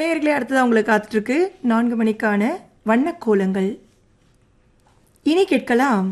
நேயர்களே அடுத்ததாக உங்களுக்கு காத்துட்ருக்கு நான்கு மணிக்கான வண்ணக் கோலங்கள் இனி கேட்கலாம்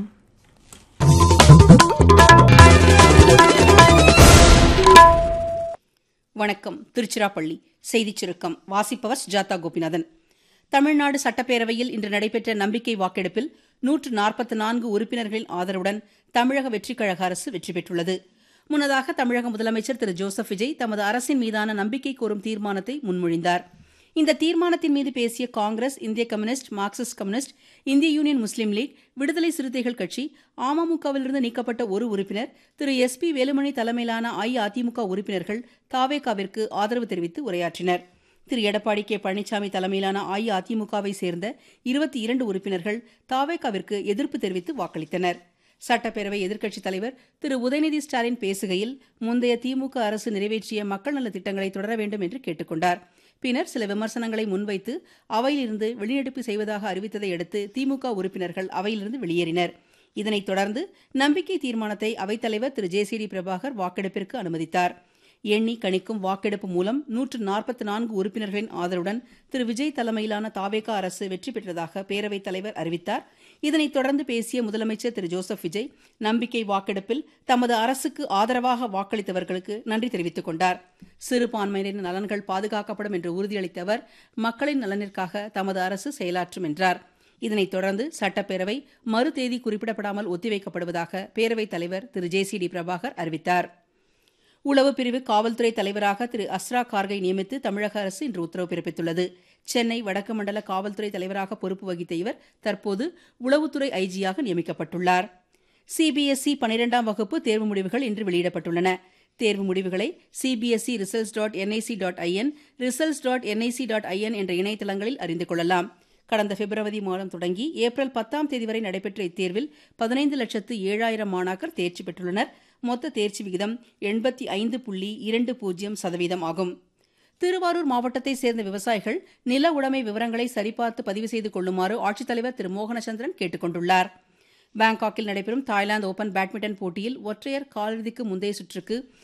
வணக்கம் திருச்சிராப்பள்ளி செய்திச் சுருக்கம் வாசிப்பவர் சுஜாதா கோபிநாதன் தமிழ்நாடு சட்டப்பேரவையில் இன்று நடைபெற்ற நம்பிக்கை வாக்கெடுப்பில் நூற்று நாற்பத்தி நான்கு உறுப்பினர்களின் ஆதரவுடன் தமிழக வெற்றிக் கழக அரசு வெற்றி பெற்றுள்ளது முன்னதாக தமிழக முதலமைச்சர் திரு ஜோசப் விஜய் தமது அரசின் மீதான நம்பிக்கை கோரும் தீர்மானத்தை முன்மொழிந்தார் இந்த தீர்மானத்தின் மீது பேசிய காங்கிரஸ் இந்திய கம்யூனிஸ்ட் மார்க்சிஸ்ட் கம்யூனிஸ்ட் இந்திய யூனியன் முஸ்லீம் லீக் விடுதலை சிறுத்தைகள் கட்சி அமமுகவிலிருந்து நீக்கப்பட்ட ஒரு உறுப்பினர் திரு எஸ் பி வேலுமணி தலைமையிலான அஇஅதிமுக உறுப்பினர்கள் தாவேகாவிற்கு ஆதரவு தெரிவித்து உரையாற்றினர் திரு எடப்பாடி கே பழனிசாமி தலைமையிலான அஇஅதிமுகவை சேர்ந்த இருபத்தி இரண்டு உறுப்பினர்கள் தாவேகாவிற்கு எதிர்ப்பு தெரிவித்து வாக்களித்தனர் சட்டப்பேரவை எதிர்க்கட்சித் தலைவர் திரு உதயநிதி ஸ்டாலின் பேசுகையில் முந்தைய திமுக அரசு நிறைவேற்றிய மக்கள் நல திட்டங்களை தொடர வேண்டும் என்று கேட்டுக்கொண்டார் பின்னர் சில விமர்சனங்களை முன்வைத்து அவையிலிருந்து வெளிநடப்பு செய்வதாக அறிவித்ததை அடுத்து திமுக உறுப்பினர்கள் அவையிலிருந்து வெளியேறினர் இதனைத் தொடர்ந்து நம்பிக்கை தீர்மானத்தை அவைத்தலைவர் திரு ஜே சி டி பிரபாகர் வாக்கெடுப்பிற்கு அனுமதித்தார் எண்ணி கணிக்கும் வாக்கெடுப்பு மூலம் நூற்று நாற்பத்தி நான்கு உறுப்பினர்களின் ஆதரவுடன் திரு விஜய் தலைமையிலான தாவேகா அரசு வெற்றி பெற்றதாக பேரவைத் தலைவர் அறிவித்தார் இதனைத் தொடர்ந்து பேசிய முதலமைச்சர் திரு ஜோசப் விஜய் நம்பிக்கை வாக்கெடுப்பில் தமது அரசுக்கு ஆதரவாக வாக்களித்தவர்களுக்கு நன்றி தெரிவித்துக் கொண்டார் சிறுபான்மையினரின் நலன்கள் பாதுகாக்கப்படும் என்று உறுதியளித்த அவர் மக்களின் நலனிற்காக தமது அரசு செயலாற்றும் என்றார் இதனைத் தொடர்ந்து சட்டப்பேரவை மறு தேதி குறிப்பிடப்படாமல் ஒத்திவைக்கப்படுவதாக பேரவைத் தலைவர் திரு ஜே சி டி பிரபாகர் அறிவித்தார் உளவு பிரிவு காவல்துறை தலைவராக திரு அஸ்ரா கார்கை நியமித்து தமிழக அரசு இன்று உத்தரவு பிறப்பித்துள்ளது சென்னை வடக்கு மண்டல காவல்துறை தலைவராக பொறுப்பு வகித்த இவர் தற்போது உளவுத்துறை ஐஜியாக நியமிக்கப்பட்டுள்ளார் சிபிஎஸ்இ பனிரெண்டாம் வகுப்பு தேர்வு முடிவுகள் இன்று வெளியிடப்பட்டுள்ளன தேர்வு முடிவுகளை CBSE results dot NIC dot IN results dot NIC dot IN என்ற இணையதளங்களில் அறிந்து கொள்ளலாம் கடந்த பிப்ரவரி மாதம் தொடங்கி ஏப்ரல் பத்தாம் தேதி வரை நடைபெற்ற இத்தேர்வில் பதினைந்து லட்சத்து ஏழாயிரம் மாணாக்கர் தேர்ச்சி பெற்றுள்ளனர் மொத்த தேர்ச்சி விகிதம் எண்பத்தி ஐந்து புள்ளி இரண்டு பூஜ்ஜியம் சதவீதம் ஆகும் திருவாரூர் மாவட்டத்தை சேர்ந்த விவசாயிகள் நில உடைமை விவரங்களை சரிபார்த்து பதிவு செய்து கொள்ளுமாறு ஆட்சித்தலைவர் திரு மோகனச்சந்திரன் கேட்டுக் கொண்டுள்ளார் பாங்காக்கில் நடைபெறும் தாய்லாந்து ஓபன் பேட்மிண்டன் போட்டியில் ஒற்றையர் காலிறுதிக்கு முந்தைய சுற்றுக்கு